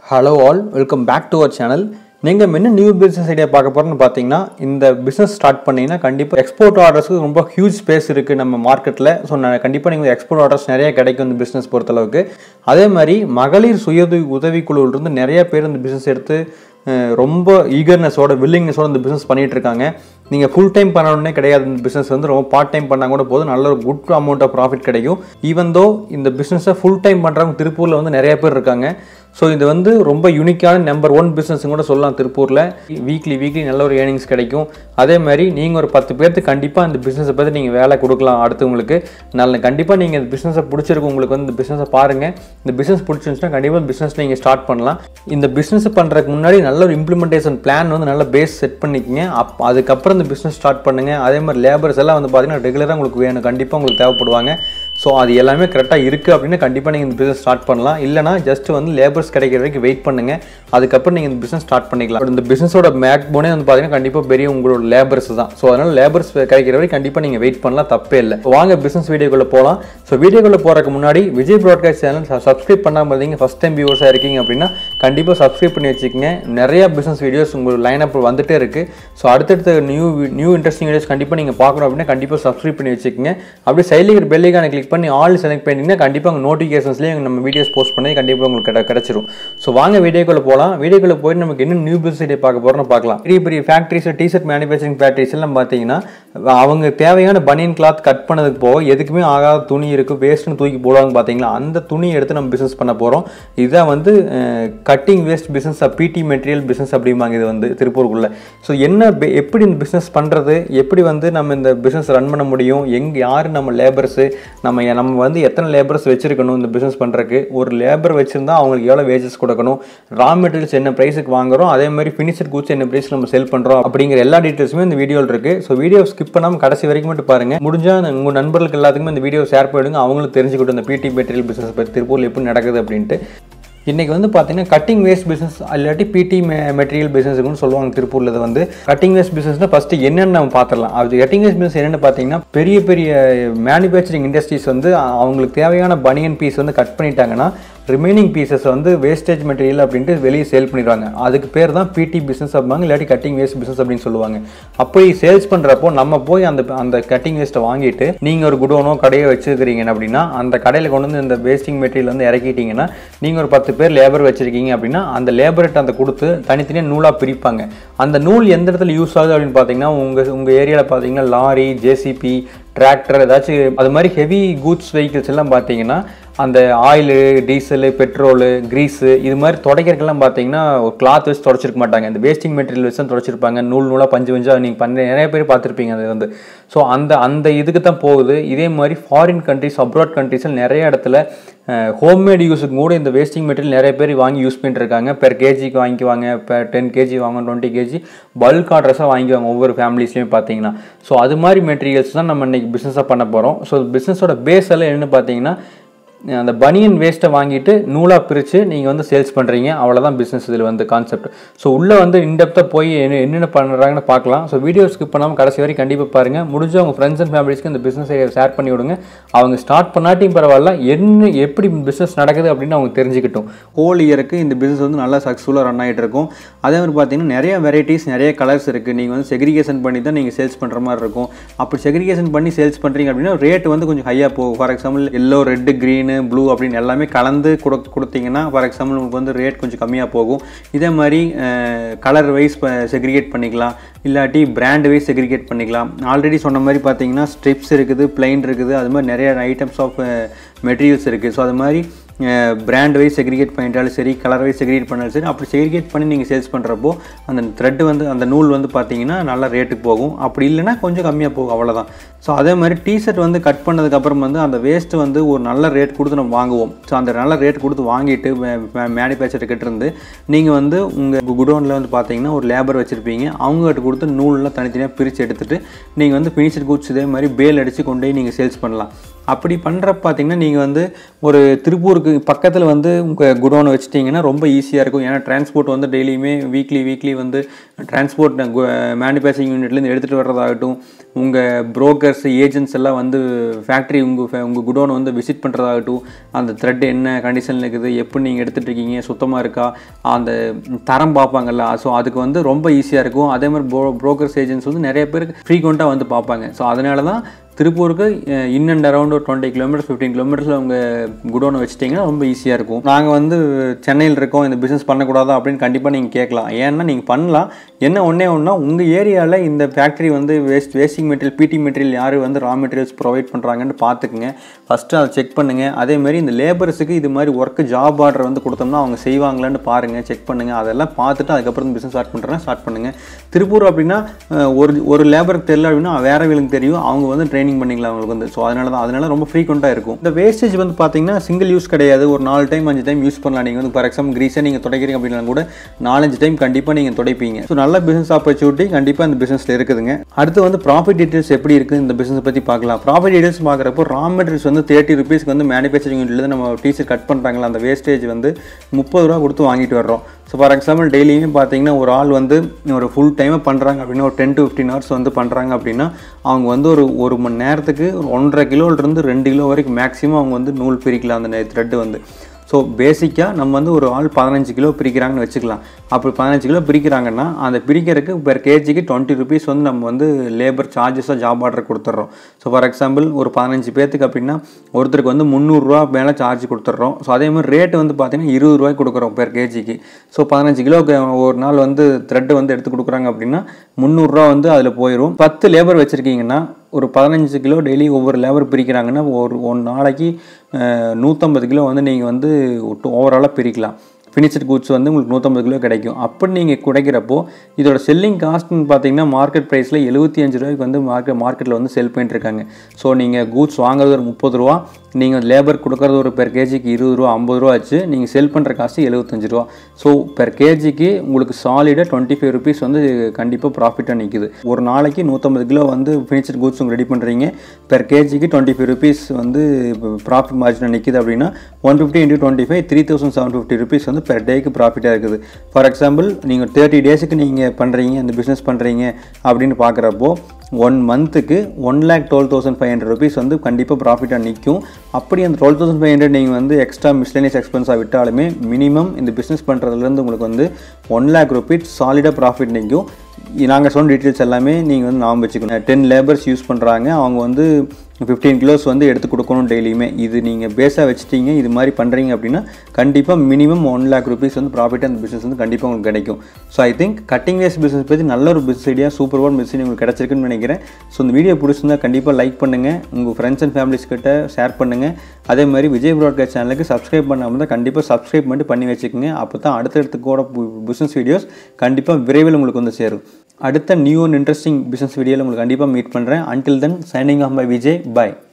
hello all welcome back to our channel நீங்கள் என்ன new business idea பார்க்க போகிறோன்னு பார்த்தீங்கன்னா இந்த பிஸ்னஸ் ஸ்டார்ட் பண்ணீங்கன்னா கண்டிப்பாக எக்ஸ்போர்ட் ஆர்டர்ஸ்க்கு ரொம்ப ஹியூஜ் ஸ்பேஸ் இருக்குது நம்ம மார்க்கெட்டில் ஸோ நான் கண்டிப்பாக நீங்கள் எக்ஸ்போர்ட் ஆர்டர்ஸ் நிறைய கிடைக்கும் இந்த பிஸ்னஸ் பொறுத்தளவுக்கு அதே மாதிரி மகளிர் சுய உதவிக்குழுவிலிருந்து நிறைய பேர் இந்த பிஸ்னஸ் எடுத்து அஹ், ரொம்ப ஈகர்னஸோட வில்லிங்னஸோட இந்த பிஸ்னஸ் பண்ணிட்டு இருக்காங்க நீங்கள் ஃபுல் டைம் பண்ணணுன்னே கிடையாது இந்த பிஸ்னஸ் வந்து ரொம்ப பார்ட் டைம் பண்ணால் கூட போதும் நல்ல ஒரு குட் அமௌண்ட் ஆஃப் ப்ராஃபிட் கிடைக்கும் ஈவன் தோ இந்த பிஸ்னஸை ஃபுல் டைம் பண்ணுறவங்க திருப்பூரில் வந்து நிறைய பேர் இருக்காங்க ஸோ இது வந்து ரொம்ப யூனிக்கான நம்பர் ஒன் பிஸ்னஸ் கூட சொல்லலாம் திருப்பூரில் வீக்லி வீக்லி நல்ல ஒரு ஏர்னிங்ஸ் கிடைக்கும் அதே மாதிரி நீங்கள் ஒரு பத்து பேர்த்து கண்டிப்பாக இந்த பிஸ்னஸை பற்றி நீங்கள் வேலை கொடுக்கலாம் அடுத்தவங்களுக்கு நல்ல கண்டிப்பாக நீங்கள் இந்த பிஸ்னஸை பிடிச்சிருக்கு உங்களுக்கு வந்து இந்த பிஸ்னஸை பாருங்கள் இந்த பிஸ்னஸ் பிடிச்சிருந்துச்சுன்னா கண்டிப்பாக பிஸ்னஸ் நீங்கள் ஸ்டார்ட் பண்ணலாம் இந்த பிஸ்னஸ் பண்ணுறதுக்கு முன்னாடி நல்ல ஒரு இம்ப்ளிமெண்டேஷன் பிளான் வந்து நல்ல பேஸ் செட் பண்ணிக்கங்க அப் அதுக்கப்புறம் இந்த பிஸ்னஸ் ஸ்டார்ட் பண்ணுங்கள் அதே மாதிரி லேபர்ஸ் எல்லாம் வந்து பார்த்தீங்கன்னா ரெகுலராக உங்களுக்கு வேணும் கண்டிப்பாக உங்களுக்கு தேவைப்படுவாங்க ஸோ அது எல்லாமே கரெக்டாக இருக்குது அப்படின்னு கண்டிப்பாக நீங்கள் இந்த பிஸ்னஸ் ஸ்டார்ட் பண்ணலாம் இல்லைனா ஜஸ்ட் வந்து லேபர்ஸ் கிடைக்கிற வரைக்கும் வெயிட் பண்ணுங்கள் அதுக்கப்புறம் நீங்கள் இந்த பிஸ்னஸ் ஸ்டார்ட் பண்ணிக்கலாம் இந்த பிஸ்னஸோட மேக் போனே வந்து பார்த்தீங்கன்னா கண்டிப்பாக பெரிய உங்களோட லேபர்ஸ் தான் ஸோ அதனால் லேபர்ஸ் கிடைக்கிற வரைக்கும் கண்டிப்பாக நீங்கள் வெயிட் பண்ணலாம் தப்பே இல்லை வாங்க பிஸ்னஸ் வீடியோக்குள்ளே போகலாம் ஸோ வீடியோக்குள்ளே போகிறதுக்கு முன்னாடி விஜய் ப்ராட்காஸ்ட் சேனல் சப்ஸ்கிரைப் பண்ணாமல் இருந்தீங்க ஃபஸ்ட் டைம் வியூவர்ஸாக இருக்கீங்க அப்படின்னா கண்டிப்பாக சப்ஸ்கிரைப் பண்ணி வச்சுக்கோங்க நிறைய பிஸ்னஸ் வீடியோஸ் உங்களுக்கு லைன் அப் வந்துட்டே இருக்குது ஸோ அடுத்தடுத்த நியூ நியூ இன்ட்ரெஸ்டிங் வீடியோஸ் கண்டிப்பாக நீங்கள் பார்க்கணும் அப்படின்னா கண்டிப்பாக சப்ஸ்கிரைப் பண்ணி வச்சுக்கோங்க அப்படியே சைடில் இருக்கிற பெல்லைக்கான கிளிக் பண்ணி ஆல் செலக்ட் பண்ணிங்கன்னா கண்டிப்பாக உங்கள் நோட்டிஃபிகேஷன்ஸ்லேயே நம்ம வீடியோஸ் போஸ்ட் பண்ணி கண்டிப்பாக உங்களுக்கு கிட கிடச்சிரும் ஸோ வாங்க வீடியோக்குள்ளே போகலாம் வீடியோக்குள்ளே போயிட்டு நமக்கு என்ன நியூ பிஸ்னஸ் ஐடியா பார்க்க போகிறோம்னு பார்க்கலாம் பெரிய பெரிய ஃபேக்ட்ரிஸ் டிஷர்ட் மேனுஃபேக்சரிங் ஃபேக்ட்ரிஸ் எல்லாம் பார்த்தீங்கன்னா அவங்க தேவையான பனியன் கிளாத் கட் பண்ணதுக்கு போக எதுக்குமே ஆகாத துணி இருக்குது வேஸ்ட்னு தூக்கி போடுவாங்க பார்த்தீங்களா அந்த துணியை எடுத்து நம்ம பிஸ்னஸ் பண்ண போகிறோம் இதுதான் வந்து கட்டிங் வேஸ்ட் பிஸ்னஸ் பிடி மெட்டீரியல் பிஸ்னஸ் அப்படிம்பாங்க இது வந்து திருப்பூருக்குள்ளே ஸோ என்ன பே- எப்படி இந்த பிஸ்னஸ் பண்ணுறது எப்படி வந்து நம்ம இந்த பிஸ்னஸ் ரன் பண்ண முடியும் எங்கே யார் நம்ம லேபர்ஸு நம்ம நம்ம வந்து எத்தனை லேபர்ஸ் வச்சுருக்கணும் இந்த பிஸ்னஸ் பண்ணுறதுக்கு ஒரு லேபர் வச்சுருந்தா அவங்களுக்கு எவ்வளோ வேஜஸ் கொடுக்கணும் ரா மெட்டீரியல்ஸ் என்ன ப்ரைஸுக்கு வாங்குறோம் அதே மாதிரி ஃபினிஷர் கூட்ஸ் என்ன ப்ரைஸ் நம்ம செல் பண்ணுறோம் அப்படிங்கிற எல்லா டீட்டெயில்ஸுமே இந்த வீடியோவில் இருக்குது ஸோ வீடியோ ஸ்கிப் பண்ணாமல் கடைசி வரைக்கும் மட்டும் பாருங்கள் முடிஞ்சால் உங்கள் நண்பர்களுக்கு எல்லாத்துக்குமே இந்த வீடியோ ஷேர் பண்ணிவிடுங்க அவங்களும் தெரிஞ்சுக்கிட்டு இந்த பிடி மெட்டீரியல் பிஸ்னஸ் பற்றி திருப்பூரில் எப்படி நடக்குது அப்படின்ட்டு இன்றைக்கி வந்து பார்த்தீங்கன்னா கட்டிங் வேஸ்ட் பிஸ்னஸ் இல்லாட்டி பிடி மெட்டீரியல் பிஸ்னஸ்னு சொல்லுவாங்க திருப்பூரில் இது வந்து கட்டிங் வேஸ்ட் பிஸ்னஸ்னால் ஃபஸ்ட்டு என்னென்னு நம்ம பார்த்துடலாம் அது கட்டிங் வேஸ்ட் பிஸ்னஸ் என்னென்னு பார்த்தீங்கன்னா பெரிய பெரிய மேனுஃபேக்சரிங் இண்டஸ்ட்ரீஸ் வந்து அ- அவங்களுக்கு தேவையான பனியன் பீஸ் வந்து கட் பண்ணிட்டாங்கன்னா ரிமைனிங் பீசஸ் வந்து வேஸ்டேஜ் மெட்டீரியல் அப்படின்ட்டு வெளியே சேல் பண்ணிடுவாங்க அதுக்கு பேர் தான் பிடி பிஸ்னஸ் அப்படிம்பாங்க இல்லாட்டி கட்டிங் வேஸ்ட் பிஸ்னஸ் அப்படின்னு சொல்லுவாங்க அப்படி சேல்ஸ் பண்ணுறப்போ நம்ம போய் அந்த அந்த கட்டிங் வேஸ்ட்டை வாங்கிட்டு நீங்கள் ஒரு குடோனோ கடையோ வச்சுருக்கிறீங்க அப்படின்னா அந்த கடையில் கொண்டு வந்து இந்த வேஸ்டிங் மெட்டீரியல் வந்து இறக்கிட்டீங்கன்னா நீங்கள் ஒரு பத்து பேர் லேபர் வச்சுருக்கீங்க அப்படின்னா அந்த லேபர்கிட்ட அந்த கொடுத்து தனித்தனியாக நூலாக பிரிப்பாங்க அந்த நூல் எந்த இடத்துல யூஸ் ஆகுது அப்படின்னு பார்த்தீங்கன்னா உங்கள் உங்கள் ஏரியாவில் பார்த்தீங்கன்னா லாரி ஜேசிபி டிராக்டர் ஏதாச்சும் அது மாதிரி ஹெவி கூட்ஸ் வெஹிக்கிள்ஸ் எல்லாம் பார்த்தீங்கன்னா அந்த ஆயிலு டீசலு பெட்ரோலு க்ரீஸு இது மாதிரி துடைக்கிறதுக்கெல்லாம் பார்த்தீங்கன்னா ஒரு கிளாத் வச்சு தொடச்சிருக்க மாட்டாங்க இந்த வேஸ்டிங் மெட்டீரியல் வச்சு தான் தொடச்சிருப்பாங்க நூல் நூலாக பஞ்சு பஞ்சாக நீங்கள் பண்ண நிறைய பேர் பார்த்துருப்பீங்க அது வந்து ஸோ அந்த அந்த இதுக்கு தான் போகுது இதே மாதிரி ஃபாரின் கண்ட்ரிஸ் அப்ராட் கண்ட்ரீஸில் நிறைய இடத்துல ஹோம்மேட் யூஸுக்கு கூட இந்த வேஸ்டிங் மெட்டீரியல் நிறைய பேர் வாங்கி யூஸ் பண்ணிட்டு இருக்காங்க பெர் கேஜிக்கு வாங்கிக்குவாங்க பெர் டென் கேஜி வாங்க டுவெண்ட்டி கேஜி பல்க் ஆர்டர்ஸாக வாங்கிக்குவாங்க ஒவ்வொரு ஃபேமிலிஸ்லையும் பார்த்தீங்கன்னா ஸோ அது மாதிரி மெட்டீரியல்ஸ் தான் நம்ம இன்னைக்கு பிஸ்னஸாக பண்ண போகிறோம் ஸோ பிஸ்னஸோட பேஸ் எல்லாம் என்னென்னு பார்த்தீங்கன்னா அந்த பனியன் வேஸ்ட்டை வாங்கிட்டு நூலாக பிரித்து நீங்கள் வந்து சேல்ஸ் பண்ணுறீங்க அவ்வளோதான் பிஸ்னஸ் இதில் வந்து கான்செப்ட் ஸோ உள்ளே வந்து இன்டெப்த்தாக போய் என்ன என்னென்ன பண்ணுறாங்கன்னு பார்க்கலாம் ஸோ வீடியோ ஸ்கிப் பண்ணாமல் கடைசி வரைக்கும் கண்டிப்பாக பாருங்கள் முடிஞ்ச உங்கள் ஃப்ரெண்ட்ஸ் அண்ட் ஃபேமிலிஸ்க்கு இந்த பிஸ்னஸை ஷேர் பண்ணி விடுங்க அவங்க ஸ்டார்ட் பண்ணாட்டியும் பரவாயில்ல என்ன எப்படி பிஸ்னஸ் நடக்குது அப்படின்னு அவங்க தெரிஞ்சுக்கிட்டும் ஹோல் இயருக்கு இந்த பிஸ்னஸ் வந்து நல்லா சக்ஸஸ்ஃபுல்லாக ரன் ஆகிட்டு இருக்கும் அதே மாதிரி பார்த்தீங்கன்னா நிறைய வெரைட்டிஸ் நிறைய கலர்ஸ் இருக்குது நீங்கள் வந்து செக்ரிகேஷன் பண்ணி தான் நீங்கள் சேல்ஸ் பண்ணுற மாதிரி இருக்கும் அப்படி செக்ரிகேஷன் பண்ணி சேல்ஸ் பண்ணுறீங்க அப்படின்னா ரேட் வந்து கொஞ்சம் ஹையாக போகும் for example yellow red green blue அப்படின்னு எல்லாமே கலந்து கொடு கொடுத்தீங்கன்னா ஃபார் எக்ஸாம்பிள் உங்களுக்கு வந்து ரேட் கொஞ்சம் கம்மியாக போகும் இதே மாதிரி கலர் வைஸ் செக்ரிகேட் பண்ணிக்கலாம் இல்லாட்டி பிராண்ட் வைஸ் செக்ரிகேட் பண்ணிக்கலாம் ஆல்ரெடி சொன்ன மாதிரி பார்த்தீங்கன்னா ஸ்ட்ரிப்ஸ் இருக்குது பிளைன் இருக்குது அது மாதிரி நிறைய ஐட்டம்ஸ் ஆஃப் மெட்டீரியல்ஸ் இருக்குது ஸோ அது மாதிரி பிராண்ட் வைஸ் செக்ரிகேட் பண்ணிட்டாலும் சரி கலர் வைஸ் செக்ரிகேட் பண்ணாலும் சரி அப்படி செக்ரிகேட் பண்ணி நீங்கள் சேல்ஸ் பண்ணுறப்போ அந்த த்ரெட் வந்து அந்த நூல் வந்து பார்த்தீங்கன்னா நல்ல ரேட்டுக்கு போகும் அப்படி இல்லைன்னா கொஞ்சம் கம்மியாக போகும் அவ்வளோதான் ஸோ அதே மாதிரி டிஷர்ட் வந்து கட் பண்ணதுக்கப்புறம் வந்து அந்த வேஸ்ட்டு வந்து ஒரு நல்ல ரேட் கொடுத்து நம்ம வாங்குவோம் ஸோ அந்த நல்ல ரேட் கொடுத்து வாங்கிட்டு மேனுஃபேக்சர் கிட்ட இருந்து நீங்கள் வந்து உங்கள் குடோனில் வந்து பார்த்தீங்கன்னா ஒரு லேபர் வச்சுருப்பீங்க அவங்ககிட்ட கொடுத்து நூல்லாம் தனித்தனியாக பிரித்து எடுத்துகிட்டு நீங்கள் வந்து ஃபினிஷர் கூட்ஸ் இதே மாதிரி பேல் அடித்து கொண்டு போய் நீங்கள் சேல்ஸ் பண்ணலாம் அப்படி பண்ணுறப்ப பார்த்தீங்கன்னா நீங்கள் வந்து ஒரு திருப்பூருக்கு பக்கத்தில் வந்து உங்கள் குடோனை வச்சுட்டிங்கன்னா ரொம்ப ஈஸியாக இருக்கும் ஏன்னா டிரான்ஸ்போர்ட் வந்து டெய்லியுமே வீக்லி வீக்லி வந்து டிரான்ஸ்போர்ட் மேனுஃபேக்சரிங் யூனிட்லேருந்து எடுத்துகிட்டு வர்றதாகட்டும் உங்கள் புரோக்கர்ஸ் புரோக்கர்ஸ் ஏஜென்ட்ஸ் எல்லாம் வந்து ஃபேக்ட்ரி உங்கள் உங்கள் குடோனை வந்து விசிட் பண்ணுறதாகட்டும் அந்த த்ரெட் என்ன கண்டிஷனில் இருக்குது எப்படி நீங்கள் எடுத்துகிட்டு இருக்கீங்க சுத்தமாக இருக்கா அந்த தரம் பார்ப்பாங்கல்ல ஸோ அதுக்கு வந்து ரொம்ப ஈஸியாக இருக்கும் அதே மாதிரி ப்ரோ ப்ரோக்கர்ஸ் ஏஜென்ட்ஸ் வந்து நிறைய பேர் ஃப்ரீக்வெண்ட்டாக வந்து பார்ப்பாங்க ஸோ அதனால தான் திருப்பூருக்கு இன் அண்ட் அரௌண்ட் ஒரு டுவெண்ட்டி கிலோமீட்டர்ஸ் ஃபிஃப்டீன் கிலோமீட்டர்ஸில் உங்கள் குடோனை வச்சிட்டிங்கன்னா ரொம்ப ஈஸியாக இருக்கும் நாங்கள் வந்து சென்னையில் இருக்கோம் இந்த பிஸ்னஸ் பண்ணக்கூடாதா அப்படின்னு கண்டிப்பாக நீங்கள் கேட்கலாம் ஏன்னா நீங்கள் பண்ணலாம் என்ன ஒன்றே ஒன்றா உங்கள் ஏரியாவில் இந்த ஃபேக்ட்ரி வந்து வேஸ்ட் வேஸ்டிங் மெட்டீரியல் பிடி மெட்டீரியல் யார் வந்து ரா மெட்டீரியல்ஸ் ப்ரொவைட் பண்ணுறாங்கன்னு பார்த்துக்குங்க ஃபஸ்ட்டு அதை செக் பண்ணுங்கள் அதேமாதிரி இந்த லேபர்ஸுக்கு இது மாதிரி ஒர்க்கு ஜாப் ஆர்டர் வந்து கொடுத்தோம்னா அவங்க செய்வாங்களான்னு பாருங்கள் செக் பண்ணுங்கள் அதெல்லாம் பார்த்துட்டு அதுக்கப்புறம் பிஸ்னஸ் ஸ்டார்ட் பண்ணுறேன் ஸ்டார்ட் பண்ணுங்கள் திருப்பூர் அப்படின்னா அஹ், ஒரு ஒரு லேபருக்கு தெரியல அப்படின்னா வேறவங்களுக்கு தெரியும் அவங்க வந்து ட்ரைனிங் பண்ணிக்கலாம் அவங்களுக்கு வந்து ஸோ அதனால தான் அதனால ரொம்ப ஃப்ரீக்வெண்ட்டாக இருக்கும் இந்த வேஸ்டேஜ் வந்து பார்த்தீங்கன்னா சிங்கிள் யூஸ் கிடையாது ஒரு நாலு டைம் அஞ்சு டைம் யூஸ் பண்ணலாம் நீங்கள் வந்து ஃபார் எக்ஸாம்பிள் க்ரீஸை நீங்கள் துடைக்கிறீங்க அப்படின்னா கூட நாலஞ்சு டைம் கண்டிப்பாக நீங்கள் துடைப்பீங்க ஸோ நல்ல பிஸ்னஸ் ஆப்பர்ச்சுனிட்டி கண்டிப்பாக இந்த பிஸ்னஸில் இருக்குதுங்க அடுத்து வந்து ப்ராஃபிட் டீட்டெயில்ஸ் எப்படி இருக்குது இந்த பிஸ்னஸ் பற்றி பார்க்கலாம் ப்ராஃபிட் டீட்டெயில்ஸ் பார்க்குறப்போ ரா மெட்டீரியல்ஸ் வந்து தேர்ட்டி ருபீஸ்க்கு வந்து மேனுஃபேக்சரிங் யூனிட்லேருந்து நம்ம டீச்சர் கட் பண்ணுறாங்களா அந்த வேஸ்டேஜ் வந்து முப்பது ரூபா கொடுத்து வாங்கிட்டு வர்றோம் ஸோ ஃபார் எக்ஸாம்பிள் டெய்லியுமே பார்த்தீங்கன்னா ஒரு ஆள் வந்து ஒரு ஃபுல் டைமாக பண்ணுறாங்க அப்படின்னா ஒரு டென் டு ஃபிஃப்டின் ஹவர்ஸ் வந்து பண்ணுறாங்க அப்படின்னா அவங்க வந்து ஒரு ஒரு மணி நேரத்துக்கு ஒரு ஒன்றரை கிலோலேருந்து ரெண்டு கிலோ வரைக்கும் மேக்ஸிமம் அவங்க வந்து நூல் பிரிக்கலாம் அந்த த்ரெட்டு வந்து ஸோ பேசிக்காக நம்ம வந்து ஒரு ஆள் பதினஞ்சு கிலோ பிரிக்கிறாங்கன்னு வச்சுக்கலாம் அப்படி பதினஞ்சு கிலோ பிரிக்கிறாங்கன்னா அந்த பிரிக்கிறதுக்கு பெர் கேஜிக்கு டுவெண்ட்டி ருபீஸ் வந்து நம்ம வந்து லேபர் சார்ஜஸாக ஜாப் ஆர்டர் கொடுத்துட்றோம் ஸோ ஃபார் எக்ஸாம்பிள் ஒரு பதினஞ்சு பேர்த்துக்கு அப்படின்னா ஒருத்தருக்கு வந்து முந்நூறுரூவா மேலே சார்ஜ் கொடுத்துட்றோம் ஸோ அதே மாதிரி ரேட்டு வந்து பார்த்தீங்கன்னா இருபது ரூபாய்க்கு கொடுக்குறோம் பெர் கேஜிக்கு ஸோ பதினஞ்சு கிலோக்கு ஒரு நாள் வந்து த்ரெட்டு வந்து எடுத்து கொடுக்குறாங்க அப்படின்னா முந்நூறுரூவா வந்து அதில் போயிடும் பத்து லேபர் வச்சுருக்கீங்கன்னா ஒரு பதினஞ்சு கிலோ டெய்லி ஒவ்வொரு லேபர் பிரிக்கிறாங்கன்னா ஒரு ஒரு நாளைக்கு அஹ், நூற்றம்பது கிலோ வந்து நீங்கள் வந்து ஓவராலாக பிரிக்கலாம் ஃபினிஷ்டு கூட்ஸ் வந்து உங்களுக்கு நூற்றம்பது கிலோ கிடைக்கும் அப்படி நீங்கள் குடைக்கிறப்போ இதோட செல்லிங் காஸ்ட்னு பார்த்தீங்கன்னா மார்க்கெட் ப்ரைஸில் எழுபத்தி அஞ்சு ரூபாய்க்கு வந்து மார்க்கெட் மார்க்கெட்டில் வந்து செல் பண்ணிட்டு இருக்காங்க ஸோ நீங்கள் கூட்ஸ் வாங்குறது ஒரு முப்பது ரூபா நீங்கள் லேபர் கொடுக்குறது ஒரு பெர் கேஜிக்கு இருபது ரூபா ஐம்பது ரூபா ஆச்சு நீங்கள் செல் பண்ணுற காசு எழுபத்தஞ்சு ரூபா ஸோ பெர் கேஜிக்கு உங்களுக்கு சாலிடாக டுவெண்ட்டி ஃபைவ் ருபீஸ் வந்து கண்டிப்பாக ப்ராஃபிட்டாக நிற்குது ஒரு நாளைக்கு நூற்றம்பது கிலோ வந்து ஃபினிஷ்டு கூட்ஸ் உங்களுக்கு ரெடி பண்ணுறீங்க பெர் கேஜிக்கு டுவெண்ட்டி ஃபைவ் ருபீஸ் வந்து ப்ராஃபிட் மார்ஜினாக நிற்கிது அப்படின்னா one fifty into twenty five three thousand seven fifty rupees வந்து பெர் டேக்கு ப்ராஃபிட்டாக இருக்குது ஃபார் எக்ஸாம்பிள் நீங்கள் தேர்ட்டி டேஸுக்கு நீங்கள் பண்ணுறீங்க இந்த பிஸ்னஸ் பண்ணுறீங்க அப்படின்னு பார்க்குறப்போ ஒன் மந்த்துக்கு one lakh twelve thousand five hundred rupees வந்து கண்டிப்பாக ப்ராஃபிட்டாக நிற்கும் அப்படி அந்த டுவெல் தௌசண்ட் ஃபைவ் ஹண்ட்ரட் நீங்கள் வந்து எக்ஸ்ட்ரா மிஸ்லேனியஸ் எக்ஸ்பென்ஸாக விட்டாலுமே மினிமம் இந்த பிஸ்னஸ் பண்ணுறதுலேருந்து உங்களுக்கு வந்து ஒன் லேக் ருபீஸ் சாலிடாக ப்ராஃபிட் நிற்கும் நாங்கள் சொன்ன டீட்டெயில்ஸ் எல்லாமே நீங்கள் வந்து ஞாபகம் வச்சுக்கணும் டென் லேபர்ஸ் யூஸ் பண்ணுறாங்க அவங்க வந்து ஃபிஃப்டீன் கிலோஸ் வந்து எடுத்து கொடுக்கணும் டெய்லியுமே இது நீங்கள் பேஸாக வச்சுட்டீங்க இது மாதிரி பண்ணுறீங்க அப்படின்னா கண்டிப்பாக மினிமம் ஒன் லேக் ருபீஸ் வந்து ப்ராஃபிட் அந்த பிஸ்னஸ் வந்து கண்டிப்பாக உங்களுக்கு கிடைக்கும் so I think cutting waste business பற்றி நல்ல ஒரு business idea super one business உங்களுக்கு கிடச்சிருக்குன்னு நினைக்கிறேன் ஸோ இந்த வீடியோ பிடிச்சிருந்தா கண்டிப்பாக லைக் பண்ணுங்கள் உங்கள் ஃப்ரெண்ட்ஸ் அண்ட் ஃபேமிலிஸ் கிட்ட ஷேர் பண்ணுங்கள் அதே மாதிரி விஜய் ப்ராட்காஸ்ட் சேனலுக்கு சப்ஸ்கிரைப் பண்ணாமல் தான் கண்டிப்பாக சப்ஸ்கிரைப் பண்ணிட்டு பண்ணி வச்சுக்கோங்க அப்போ தான் அடுத்தடுத்து கூட பிஸ்னஸ் வீடியோஸ் கண்டிப்பாக விரைவில் உங்களுக்கு வந்து சேரும் அடுத்த நியூ அண்ட் இன்ட்ரெஸ்டிங் பிஸ்னஸ் வீடியோவில் உங்களுக்கு கண்டிப்பாக மீட் பண்ணுறேன் until then signing off bye Vijay by